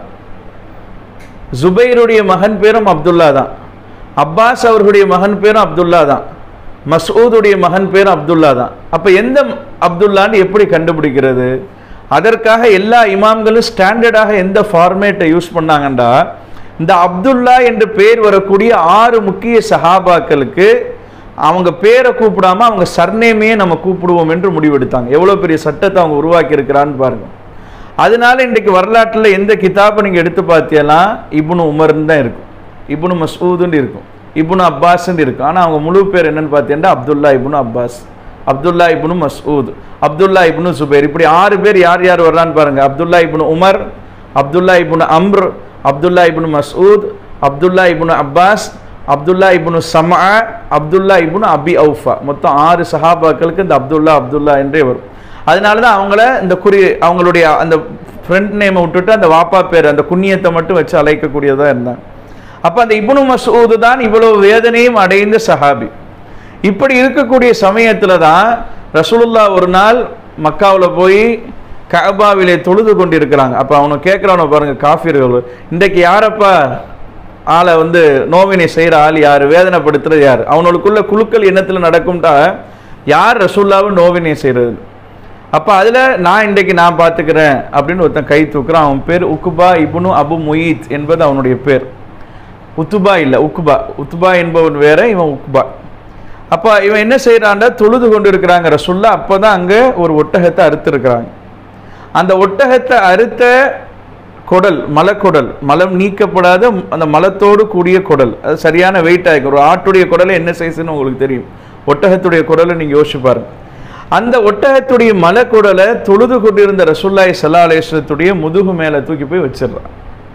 ஜுபைருடைய மகன் பேரும் அப்துல்லா தான் அப்பாஸ் அவர்களுடைய மகன் பேரும் அப்துல்லா தான் மசூதுடைய மகன் பேரும் அப்துல்லா தான் அப்ப எந்த அப்துல்லான்னு எப்படி கண்டுபிடிக்கிறது அதற்காக எல்லா இமாம்களும் ஸ்டாண்டர்டாக எந்த ஃபார்மேட்டை யூஸ் பண்ணாங்கன்றா இந்த அப்துல்லா என்று பேர் வரக்கூடிய ஆறு முக்கிய சஹாபாக்களுக்கு அவங்க பேரை கூப்பிடாம அவங்க சர்நேமையே நம்ம கூப்பிடுவோம் என்று முடிவெடுத்தாங்க எவ்வளவு பெரிய சட்டத்தை அவங்க உருவாக்கி இருக்கிறான்னு பாருங்க அதனால இன்றைக்கு வரலாற்றில் எந்த கிதாபை நீங்க எடுத்து பார்த்தீங்கன்னா இப்னு உமர்னு தான் இருக்கும் இப்னு மசூதுன்னு இருக்கும் இப்னு அப்பாஸ்ன்னு இருக்கும் ஆனா அவங்க முழு பேர் என்னன்னு பார்த்தீங்கன்னா Abdullah ibn Abbas Abdullah ibn Masud Abdullah ibn Zubair இப்படி ஆறு பேர் யார் யார் வர்றான்னு பாருங்க Abdullah ibn Umar Abdullah ibn Amr Abdullah ibn Masud Abdullah ibn Abbas Abdullah ibn Sama Abdullah இப்னு அபி அவுஃபா மொத்தம் ஆறு சஹாபாக்களுக்கு இந்த அப்துல்லா அப்துல்லா என்றே வரும் அதனால தான் அவங்கள இந்த குறி அவங்களுடைய அந்த ஃப்ரெண்ட் நேமை விட்டுட்டு அந்த வாப்பா பேர் அந்த குண்ணியத்தை மட்டும் வச்சு அழைக்கக்கூடியதாக இருந்தாங்க அப்போ அந்த இப்னு மசூது தான் இவ்வளவு வேதனையும் அடைந்த சஹாபி இப்படி இருக்கக்கூடிய சமயத்துல தான் ரசூலுல்லா ஒரு நாள் மக்காவில் போய் கஅபாவிலே தொழுது கொண்டிருக்கிறாங்க அப்போ அவனை கேட்குறவனை பாருங்க காஃபிர்கள் இன்றைக்கு யாரப்பா ஆளை வந்து நோவினை செய்கிற ஆள் யார் வேதனைப்படுத்துறது யார் அவனுக்குள்ள குழுக்கள் எண்ணத்தில் நடக்கும்டா யார் ரசூல்லாவை நோவினை செய்கிறது அப்போ அதில் நான் இன்றைக்கு நான் பார்த்துக்கிறேன் அப்படின்னு ஒருத்தன் கை தூக்குறான் அவன் பேர் உக்குபா இப்னு அபு முயீத் என்பது அவனுடைய பேர் உத்துபா இல்லை உக்குபா உத்துபா என்பவன் வேற இவன் உக்குபா அப்போ இவன் என்ன செய்கிறான்டா தொழுது கொண்டு இருக்கிறாங்க ரசுல்லா அப்போ தான் அங்கே ஒரு ஒட்டகத்தை அறுத்துருக்குறாங்க அந்த ஒட்டகத்தை அறுத்த குடல் மலக்குடல் மலம் நீக்கப்படாத அந்த மலத்தோடு கூடிய குடல் அது சரியான வெயிட் ஆகிக்கும் ஒரு ஆட்டுடைய குடலை என்ன சைஸ்ன்னு உங்களுக்கு தெரியும் ஒட்டகத்துடைய குடலை நீங்கள் யோசிச்சு பாருங்க அந்த ஒட்டகத்துடைய மலக்குடலை தொழுது கொண்டிருந்த ரசுல்லாய் சல்லா அலேஸ்வரத்துடைய முதுகு மேலே தூக்கி போய் வச்சிடுறான்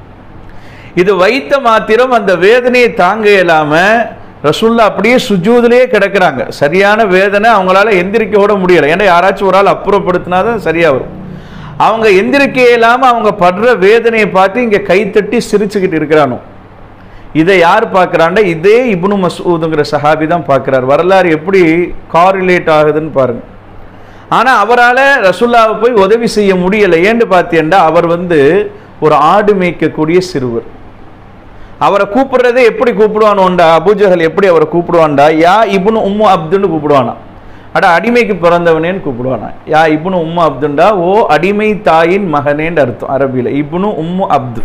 இது வைத்த மாத்திரம் அந்த வேதனையை தாங்க இயலாம ரசுல்லா அப்படியே சுஜூதிலேயே கிடக்குறாங்க சரியான வேதனை அவங்களால எந்திரிக்க கூட முடியல ஏன்னா யாராச்சும் ஒரு ஆள் அப்புறப்படுத்தினாதான் சரியா வரும் அவங்க எந்திரிக்க இயலாம அவங்க படுற வேதனையை பார்த்து இங்க கைத்தட்டி சிரிச்சுக்கிட்டு இருக்கிறானோ இதை யார் பார்க்குறாண்ட இதே இப்னு மசூதுங்கிற சஹாபி தான் பார்க்குறாரு வரலாறு எப்படி காரிலேட் ஆகுதுன்னு பாருங்க ஆனா அவரால் ரசுல்லாவை போய் உதவி செய்ய முடியலை ஏன்னு பார்த்தீங்கன்னா அவர் வந்து ஒரு ஆடு மேய்க்கக்கூடிய சிறுவர் அவரை கூப்பிடுறதே எப்படி கூப்பிடுவானோண்டா அபூஜஹல் எப்படி அவரை கூப்பிடுவான்டா யா இப்னு உம்மு அப்துன்னு கூப்பிடுவானா அட அடிமைக்கு பிறந்தவனேன்னு கூப்பிடுவானா யா இப்னு உம்மு அப்துண்டா ஓ அடிமை தாயின் மகனேன்னு அர்த்தம் அரபியில் இப்னு உம்மு அப்து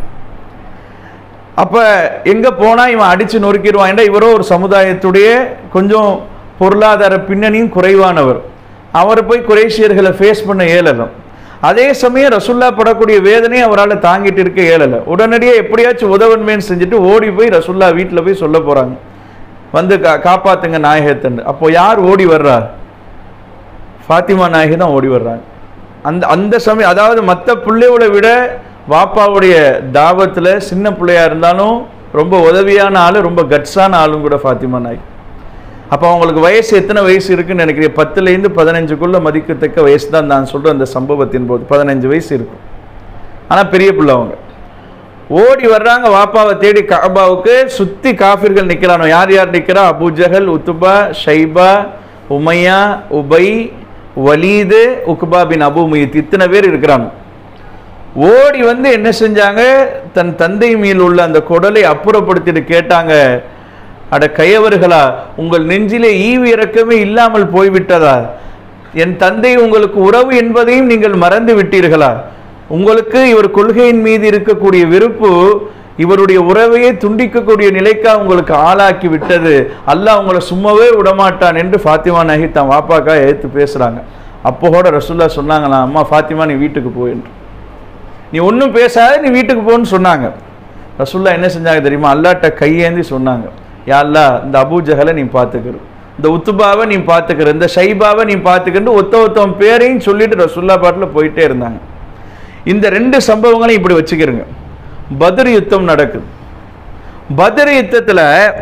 அப்ப எங்க போனா இவன் அடிச்சு நொறுக்கிடுவான் இவரோ ஒரு சமுதாயத்துடைய கொஞ்சம் பொருளாதார பின்னணியும் குறைவானவர் அவர் போய் குரேஷியர்களை ஃபேஸ் பண்ண இயலலாம் அதே சமயம் ரசுல்லா படக்கூடிய வேதனையை அவரால் தாங்கிட்டு இருக்க இயலலை உடனடியாக எப்படியாச்சும் உதவன்மேன்னு செஞ்சுட்டு ஓடி போய் ரசுல்லா வீட்டில் போய் சொல்ல போறாங்க வந்து கா காப்பாத்துங்க நாயகத்தன்னு அப்போ யார் ஓடி வர்றா ஃபாத்திமா நாயகி தான் ஓடி வர்றாங்க அந்த அந்த சமயம் அதாவது மற்ற பிள்ளைகளை விட வாப்பாவுடைய தாவத்தில் சின்ன பிள்ளையா இருந்தாலும் ரொம்ப உதவியான ஆள் ரொம்ப கட்ஸான ஆளும் கூட ஃபாத்திமா நாயகி அப்போ அவங்களுக்கு வயசு எத்தனை வயசு இருக்குன்னு நினைக்கிறேன் பத்துலேருந்து பதினஞ்சுக்குள்ள மதிக்கத்தக்க வயசு தான் நான் சொல்கிற அந்த சம்பவத்தின் போது பதினஞ்சு வயசு இருக்கும் ஆனால் பெரிய பிள்ளை அவங்க ஓடி வர்றாங்க வாப்பாவை தேடி கபாவுக்கு சுற்றி காஃபிர்கள் நிற்கிறானோ யார் யார் நிற்கிறா அபு ஜஹல் உத்துபா ஷைபா உமையா உபை வலீது உக்பா பின் அபு முயித் இத்தனை பேர் இருக்கிறாங்க ஓடி வந்து என்ன செஞ்சாங்க தன் தந்தை மேல் உள்ள அந்த குடலை அப்புறப்படுத்திட்டு கேட்டாங்க அட கயவர்களா உங்கள் நெஞ்சிலே ஈவு இறக்கமே இல்லாமல் போய்விட்டதா என் தந்தை உங்களுக்கு உறவு என்பதையும் நீங்கள் மறந்து விட்டீர்களா உங்களுக்கு இவர் கொள்கையின் மீது இருக்கக்கூடிய வெறுப்பு இவருடைய உறவையே துண்டிக்கக்கூடிய நிலைக்கா உங்களுக்கு ஆளாக்கி விட்டது அல்லாஹ் உங்களை சும்மாவே விடமாட்டான் என்று ஃபாத்திமா நகி தான் வாப்பாக்கா ஏத்து பேசுறாங்க அப்போ கூட ரசுல்லா சொன்னாங்களாம் அம்மா ஃபாத்திமா நீ வீட்டுக்கு போ என்று நீ ஒன்றும் பேசாத நீ வீட்டுக்கு போன்னு சொன்னாங்க ரசுல்லா என்ன செஞ்சாங்க தெரியுமா அல்லாட்ட கையேந்தி சொன்னாங்க யா அல்லாஹ் இந்த அபூ ஜஹலை நீ பார்த்துக்கிற இந்த உத்துபாவை நீ பார்த்துக்கிற இந்த ஷைபாவை நீ பார்த்துக்கிட்டு ஒத்த ஒத்தவன் பேரையும் சொல்லிட்டு ரசுல்லா பாட்டில் போயிட்டே இருந்தாங்க இந்த ரெண்டு சம்பவங்களையும் இப்படி வச்சுக்கிறங்க பத்ர் யுத்தம் நடக்குது பத்ர் யுத்தத்தில்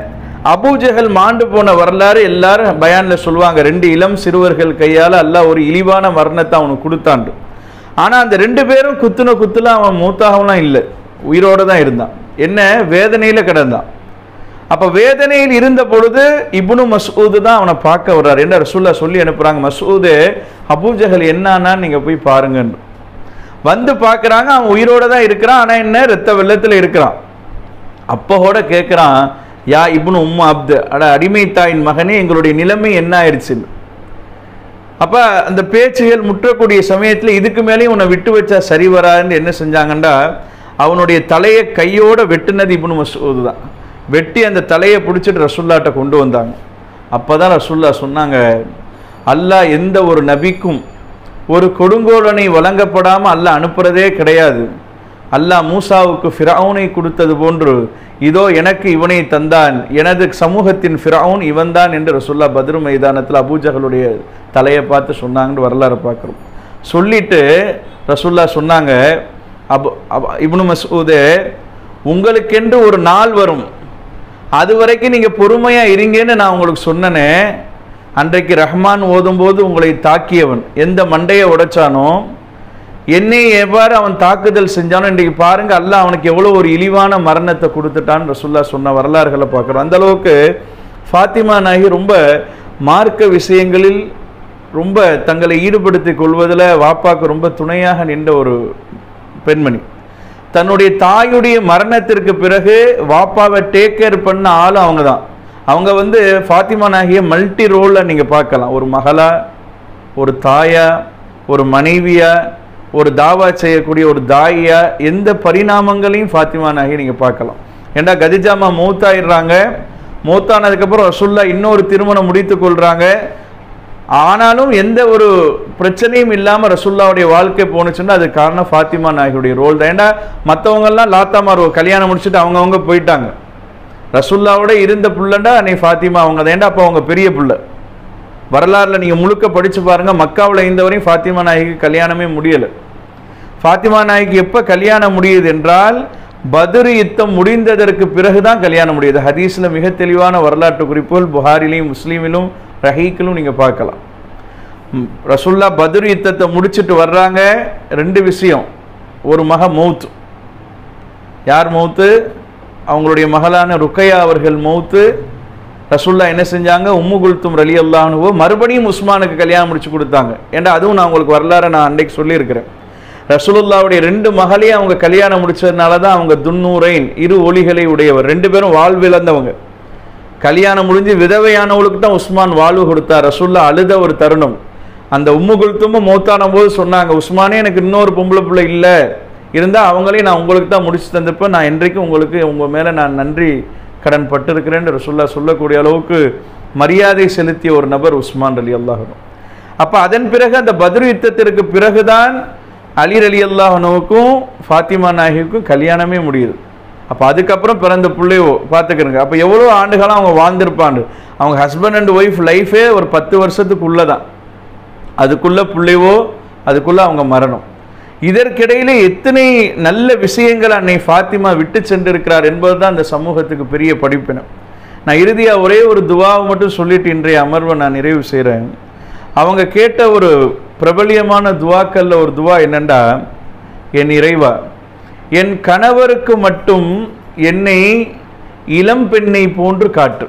அபூஜஹல் மாண்டு போன வரலாறு எல்லாரும் பயான்ல சொல்லுவாங்க ரெண்டு இளம் சிறுவர்கள் கையால அல்லாஹ் ஒரு இழிவான மரணத்தை அவனுக்கு கொடுத்தாண்டு ஆனா அந்த ரெண்டு பேரும் குத்துன குத்துல அவன் மூத்தாகலாம் இல்லை உயிரோட தான் இருந்தான் என்ன வேதனையில கிடந்தான் அப்ப வேதனையில் இருந்த பொழுது இப்னு மசூது தான் அவனை பார்க்க வர்றாரு என்ன ரசூல்லா சொல்லி அனுப்புறாங்க மசூது அபூஜஹல் என்னான்னு நீங்க போய் பாருங்கன்னு வந்து பார்க்கறாங்க அவன் உயிரோட தான் இருக்கிறான் ஆனா என்ன ரத்த வெள்ளத்துல இருக்கிறான் அப்போ கூட கேட்குறான் யா இப்னு உம்மு அப்து அட அடிமை தாயின் மகனே எங்களுடைய நிலைமை என்ன ஆயிடுச்சுன்னு அப்ப அந்த பேச்சுகள் முற்றக்கூடிய சமயத்துல இதுக்கு மேலேயும் உன்னை விட்டு வச்சா சரி வராதுன்னு என்ன செஞ்சாங்கண்டா அவனுடைய தலையை கையோட வெட்டுனது இப்னு மசூது தான் வெட்டி அந்த தலையை பிடிச்சிட்டு ரசுல்லாட்ட கொண்டு வந்தாங்க அப்பதான் ரசுல்லா சொன்னாங்க அல்லாஹ் எந்த ஒரு நபிக்கும் ஒரு கொடுங்கோலனை வழங்கப்படாம அல்லாஹ் அனுப்புறதே கிடையாது அல்லாஹ் மூசாவுக்கு ஃபிரௌனை கொடுத்தது போன்று இதோ எனக்கு இவனை தந்தான் எனது சமூகத்தின் ஃபிரௌன் இவன்தான் என்று ரசுல்லா பத்ரு மைதானத்தில் அபூஜகளுடைய தலையை பார்த்து சொன்னாங்கன்னு வரலாறு பார்க்குறோம் சொல்லிட்டு ரசுல்லா சொன்னாங்க அபு அப இப்னு மசூதே உங்களுக்கென்று ஒரு நாள் வரும் அது வரைக்கும் நீங்க பொறுமையா இருங்கன்னு நான் உங்களுக்கு சொன்னனே அன்றைக்கு ரஹ்மான் ஓதும்போது உங்களை தாக்கியவன் எந்த மண்டையை உடைச்சானோ என்னை எவ்வாறு அவன் தாக்குதல் செஞ்சானோ இன்றைக்கு பாருங்க அல்லாஹ் அவனுக்கு எவ்வளவு ஒரு இழிவான மரணத்தை கொடுத்துட்டான்னு ரசுல்லா சொன்ன வரலாறுகளை பார்க்குறோம் அந்த அளவுக்கு ஃபாத்திமா நாயகி ரொம்ப மார்க்க விஷயங்களில் ரொம்ப தங்களை ஈடுபடுத்திக் கொள்வதில் வாப்பாக்கு ரொம்ப துணையாக நின்ற ஒரு பெண்மணி தன்னுடைய தாயுடைய மரணத்திற்கு பிறகு வாப்பாவை டேக் கேர் பண்ண ஆளும் அவங்க தான் அவங்க வந்து ஃபாத்திமா நாகிய மல்டி ரோலில் நீங்கள் பார்க்கலாம் ஒரு மகளா ஒரு தாயா ஒரு மனைவியா ஒரு தாவா செய்யக்கூடிய ஒரு தாயா எந்த பரிணாமங்களையும் ஃபாத்திமா நாகி நீங்கள் பார்க்கலாம் ஏண்டா கதிஜாமா மூத்தாயிடுறாங்க மூத்தானதுக்கப்புறம் ரசுல்லா இன்னொரு திருமணம் முடித்து கொள்றாங்க ஆனாலும் எந்த ஒரு பிரச்சனையும் இல்லாம ரசுல்லாவுடைய வாழ்க்கை போனுச்சுன்னா அது காரணம் ஃபாத்திமா நாயகியுடைய ரோல் தான் ஏன்னா மற்றவங்கெல்லாம் லாத்தாமார் கல்யாணம் முடிச்சுட்டு அவங்கவங்க போயிட்டாங்க ரசுல்லாவோட இருந்த புள்ளண்டா அன்னை ஃபாத்திமா அவங்க தான் ஏண்டா அப்போ அவங்க பெரிய புள்ள வரலாறுல நீங்க முழுக்க படிச்சு பாருங்க மக்காவில் இருந்தவரையும் ஃபாத்திமா நாயகிக்கு கல்யாணமே முடியல ஃபாத்திமா நாயகி எப்ப கல்யாணம் முடியுது என்றால் பத்ரு யுத்தம் முடிந்ததற்கு பிறகுதான் கல்யாணம் முடியுது ஹதீஸ்ல மிக தெளிவான வரலாற்று குறிப்புகள் புகாரிலையும் முஸ்லீமிலும் ரஹீக்கிலும் நீங்க பார்க்கலாம் ம், ரசுல்லா பத்ரு யுத்தத்தை முடிச்சிட்டு வர்றாங்க ரெண்டு விஷயம் ஒரு மக மௌத் யார் மௌத்து அவங்களுடைய மகளான ருக்கையா அவர்கள் மௌத்து ரசுல்லா என்ன செஞ்சாங்க உம்மு குல்தும் ரலி அல்லாஹ்னுவோ மறுபடியும் உஸ்மானுக்கு கல்யாணம் முடிச்சு கொடுத்தாங்க ஏன்டா அதுவும் நான் உங்களுக்கு வரலாறு நான் அன்றைக்கு சொல்லியிருக்கிறேன் ரசூலுல்லாவுடைய ரெண்டு மகளையும் அவங்க கல்யாணம் முடிச்சதுனால தான் அவங்க துன்னூரைன் இரு ஒளிகளை உடையவர் ரெண்டு பேரும் வாழ்விழந்தவங்க கல்யாணம் முடிஞ்சு விதவையானவளுக்கு தான் உஸ்மான் வாழ்வு கொடுத்தார் ரசூல்லா அழுத ஒரு தருணம் அந்த உம்மு குல்துமும் மௌத்தான போது சொன்னாங்க உஸ்மானே எனக்கு இன்னொரு பொம்பளை பிள்ளை இல்லை இருந்தால் அவங்களையும் நான் உங்களுக்கு தான் முடிச்சு தந்திருப்பேன் நான் என்றைக்கும் உங்களுக்கு உங்கள் மேலே நான் நன்றி கடன் பட்டிருக்கிறேன்னு ரசூல்லா சொல்லக்கூடிய அளவுக்கு மரியாதை செலுத்திய ஒரு நபர் உஸ்மான் அலி அல்லாஹனும் அப்போ அதன் பிறகு அந்த பத்ரு யுத்தத்திற்கு பிறகுதான் அலி அலி அல்லாஹனுக்கும் ஃபாத்திமா நாயகிக்கும் கல்யாணமே முடியுது அப்போ அதுக்கப்புறம் பிறந்த பிள்ளையோ பார்த்துக்கிறங்க அப்போ எவ்வளோ ஆண்டுகளாக அவங்க வாழ்ந்திருப்பாங்க அவங்க ஹஸ்பண்ட் அண்ட் ஒய்ஃப் லைஃபே ஒரு பத்து வருஷத்துக்குள்ளே தான் அதுக்குள்ள பிள்ளைவோ அதுக்குள்ள அவங்க மரணம் இதற்கிடையில எத்தனை நல்ல விஷயங்கள் அன்னை ஃபாத்திமா விட்டு சென்றிருக்கிறார் என்பதுதான் அந்த சமூகத்துக்கு பெரிய படிப்பினம் நான் இறுதியா ஒரே ஒரு துவாவை மட்டும் சொல்லிட்டு இன்றைய அமர்வை நான் நிறைவு செய்கிறேன் அவங்க கேட்ட ஒரு பிரபலியமான துவாக்கல்ல ஒரு துவா என்னண்டா என் இறைவா என் கணவருக்கு மட்டும் என்னை இளம் பெண்ணை போன்று காட்டு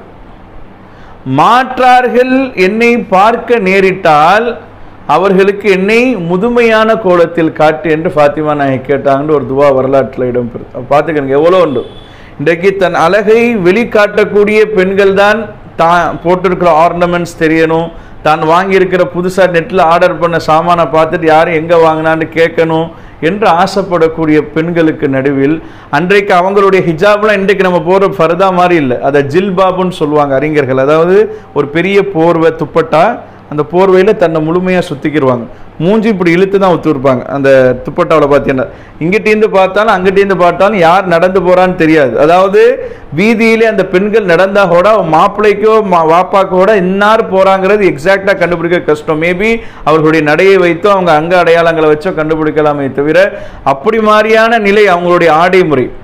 மாற்றார்கள் என்னை பார்க்க நேரிட்டால் அவர்களுக்கு என்னை முதுமையான கோலத்தில் காட்டு என்று ஃபாத்திமா நாயகி கேட்டாங்கன்னு ஒரு துவா வரலாற்றில் இடம்பெறுது பார்த்துக்கங்க எவ்வளோ உண்டு இன்றைக்கு தன் அழகை வெளிக்காட்டக்கூடிய பெண்கள் தான் தான் போட்டிருக்கிற ஆர்னமெண்ட்ஸ் தெரியணும் தான் வாங்கியிருக்கிற புதுசாக நெட்டில் ஆர்டர் பண்ண சாமானை பார்த்துட்டு யாரும் எங்கே வாங்கினான்னு கேட்கணும் என்று ஆசைப்படக்கூடிய பெண்களுக்கு நடுவில் அன்றைக்கு அவங்களுடைய ஹிஜாப்லாம் இன்றைக்கு நம்ம போகிற ஃபர்தா மாதிரி இல்லை அதை ஜில்பாபுன்னு சொல்லுவாங்க அறிஞர்கள் அதாவது ஒரு பெரிய போர்வை துப்பட்டா அந்த போர்வையில் தன்னை முழுமையாக சுற்றிக்கிடுவாங்க மூஞ்சி இப்படி இழுத்து தான் ஒத்துருப்பாங்க அந்த துப்பட்டாவில் பார்த்தீங்கன்னா இங்கிட்டேருந்து பார்த்தாலும் அங்கிட்டேருந்து பார்த்தாலும் யார் நடந்து போகிறான்னு தெரியாது அதாவது வீதியிலே அந்த பெண்கள் நடந்தா கூட அவன் மாப்பிள்ளைக்கோ மா வாப்பாக்கோட இன்னார் போகிறாங்கிறது எக்ஸாக்டாக கண்டுபிடிக்க கஷ்டம் மேபி அவர்களுடைய நடையை வைத்தோ அவங்க அங்க அடையாளங்களை வச்சோ கண்டுபிடிக்கலாமே தவிர அப்படி மாதிரியான நிலை அவங்களுடைய ஆடை முறை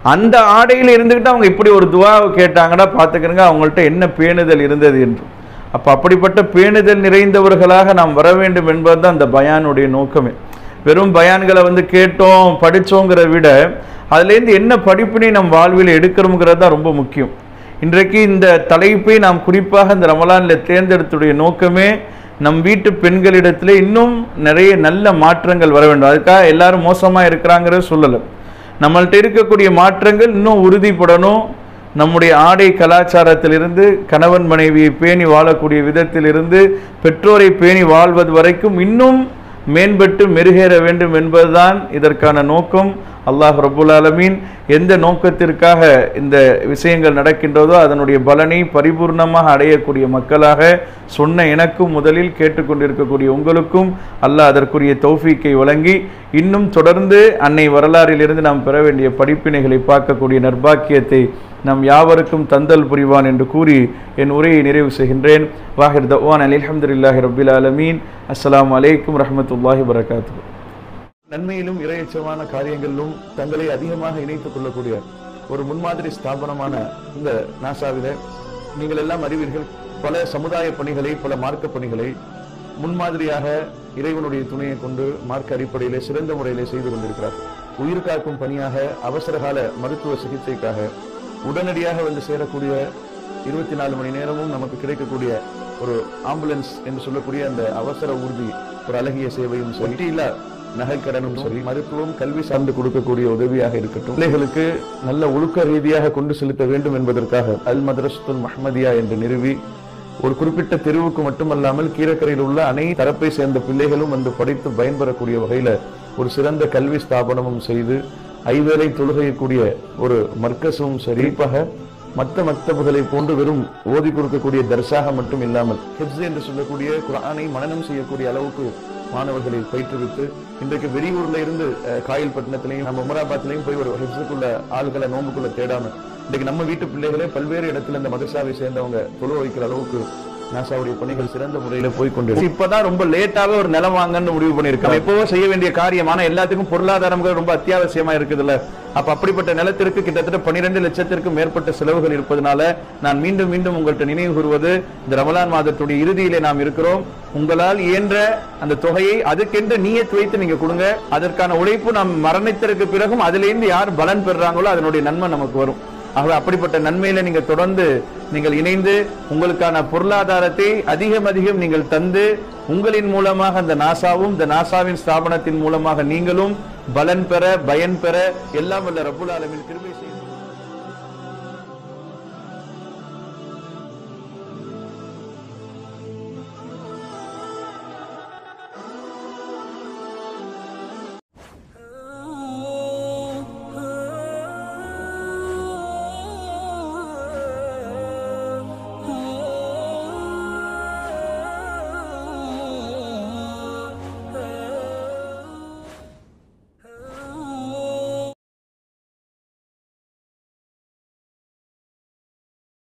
அந்த ஆடையில் இருந்துக்கிட்டு அவங்க இப்படி ஒரு துவாவை கேட்டாங்கன்னா பார்த்துக்கிறங்க அவங்கள்ட்ட என்ன பேணுதல் இருந்தது என்று அப்போ அப்படிப்பட்ட பேணுதல் நிறைந்தவர்களாக நாம் வர வேண்டும் என்பது தான் அந்த பயானுடைய நோக்கமே வெறும் பயான்களை வந்து கேட்டோம் படித்தோங்கிறத விட அதுலேருந்து என்ன படிப்பினை நம் வாழ்வில் எடுக்கிறோங்கிறது தான் ரொம்ப முக்கியம் இன்றைக்கு இந்த தலைப்பை நாம் குறிப்பாக இந்த ரமலானில் தேர்ந்தெடுத்துடைய நோக்கமே நம் வீட்டு பெண்களிடத்திலே இன்னும் நிறைய நல்ல மாற்றங்கள் வர வேண்டும் அதுக்காக எல்லாரும் மோசமாக இருக்கிறாங்கிறத சொல்லலை நம்மள்ட்ட இருக்கக்கூடிய மாற்றங்கள் இன்னும் உறுதிப்படணும் நம்முடைய ஆடை கலாச்சாரத்திலிருந்து கணவன் மனைவியை பேணி வாழக்கூடிய விதத்திலிருந்து பெற்றோரை பேணி வாழ்வது வரைக்கும் இன்னும் மேம்பட்டு மெருகேற வேண்டும் என்பதுதான் இதற்கான நோக்கம் அல்லாஹ் ரபுல் ஆலமீன் எந்த நோக்கத்திற்காக இந்த விஷயங்கள் நடக்கின்றதோ அதனுடைய பலனை பரிபூர்ணமாக அடையக்கூடிய மக்களாக சொன்ன எனக்கும் முதலில் கேட்டுக்கொண்டிருக்கக்கூடிய உங்களுக்கும் அல்லாஹ் அதற்குரிய தௌஃபீக்கை வழங்கி இன்னும் தொடர்ந்து அன்னை வரலாறிலிருந்து நாம் பெற வேண்டிய படிப்பினைகளை பார்க்கக்கூடிய நர்பாக்கியத்தை நம் யாவருக்கும் தந்தல் புரிவான் என்று கூறி என் உரையை நிறைவு செய்கின்றேன் வாஹிர் தவான் அலி அஹமதுல்லாஹி ரபில் ஆலமீன் அஸ்ஸலாமு அலைக்கும் ரஹமத்துல்லாஹி வரகாத்து நன்மையிலும் இரையச்சமான காரியங்களிலும் தங்களை அதிகமாக இணைத்துக் கொள்ளக்கூடிய ஒரு முன்மாதிரி ஸ்தாபனமான இந்த நாசாவில நீங்கள் எல்லாம் அறிவீர்கள் பல சமுதாய பணிகளை பல மார்க்க பணிகளை முன்மாதிரியாக இறைவனுடைய துணையை கொண்டு மார்க்க அடிப்படையிலே சிறந்த முறையிலே செய்து கொண்டிருக்கிறார் உயிர் காக்கும் பணியாக அவசரகால மருத்துவ சிகிச்சைக்காக உடனடியாக வந்து சேரக்கூடிய இருபத்தி நாலு மணி நேரமும் நமக்கு கிடைக்கக்கூடிய ஒரு ஆம்புலன்ஸ் என்று சொல்லக்கூடிய அந்த அவசர ஊர்தி ஒரு அழகிய சேவையும் சொல்லி இல்ல நகைக்கடனும் சரி மருத்துவம் கல்வி சார்ந்து கொடுக்கக்கூடிய உதவியாக இருக்கட்டும் பிள்ளைகளுக்கு நல்ல ஒழுக்க ரீதியாக கொண்டு செலுத்த வேண்டும் என்பதற்காக அல் மதரசுல் மஹ்மதியா என்று நிறுவி ஒரு குறிப்பிட்ட தெருவுக்கு மட்டுமல்லாமல் கீழக்கரையில் உள்ள அனைத்து தரப்பை சேர்ந்த பிள்ளைகளும் வந்து படித்து பயன்பெறக்கூடிய வகையில ஒரு சிறந்த கல்வி ஸ்தாபனமும் செய்து ஐவேளை தொழுகையக்கூடிய ஒரு மர்க்கஸும் சரிப்பாக மற்ற மக்தபுகளை போன்று வெறும் ஓதி கொடுக்கக்கூடிய தர்சாக மட்டும் இல்லாமல் ஹிப்ஸ் என்று சொல்லக்கூடிய குரானை மனனம் செய்யக்கூடிய அளவுக்கு மாணவர்களை பயிற்றுவித்து இன்றைக்கு வெளியூர்ல இருந்து அஹ், காயல்பட்டினத்திலையும் நம்ம உமராபாத்லயும் போய் ஒரு ஹிப்ஸுக்குள்ள ஆள்களை நோம்புக்குள்ள தேடாம இன்றைக்கு நம்ம வீட்டு பிள்ளைகளே பல்வேறு இடத்துல இந்த மதரசாவை சேர்ந்தவங்க தொழு வைக்கிற அளவுக்கு நாசாவுடைய பணிகள் சிறந்த முறையில போய் கொண்டு இப்பதான் ரொம்ப லேட்டாவே ஒரு நிலம் வாங்கன்னு முடிவு பண்ணிருக்காங்க எப்பவோ செய்ய வேண்டிய காரியமான எல்லாத்துக்கும் பொருளாதாரம் ரொம்ப அத்தியாவசியமா இருக்குதுல்ல அப்ப அப்படிப்பட்ட நிலத்திற்கு கிட்டத்தட்ட பன்னிரெண்டு லட்சத்திற்கும் மேற்பட்ட செலவுகள் இருப்பதனால நான் மீண்டும் மீண்டும் உங்கள்கிட்ட நினைவு கூறுவது இந்த ரமலான் மாதத்துடைய இறுதியிலே நாம் இருக்கிறோம் உங்களால் இயன்ற அந்த தொகையை அதுக்கென்று நீயத் வைத்து நீங்க கொடுங்க அதற்கான உழைப்பு நாம் மரணித்ததற்கு பிறகும் அதிலிருந்து யார் பலன் பெறுறாங்களோ அதனுடைய நன்மை நமக்கு வரும் ஆகவே அப்படிப்பட்ட நன்மையில நீங்க தொடர்ந்து நீங்கள் இணைந்து உங்களுக்கான பொருளாதாரத்தை அதிகம் அதிகம் நீங்கள் தந்து உங்களின் மூலமாக அந்த நாசாவும் இந்த நாசாவின் ஸ்தாபனத்தின் மூலமாக நீங்களும் பலன் பெற பயன் பெற எல்லாம் வல்ல ரப்புல் ஆலமீன் கிருபை செய்யும்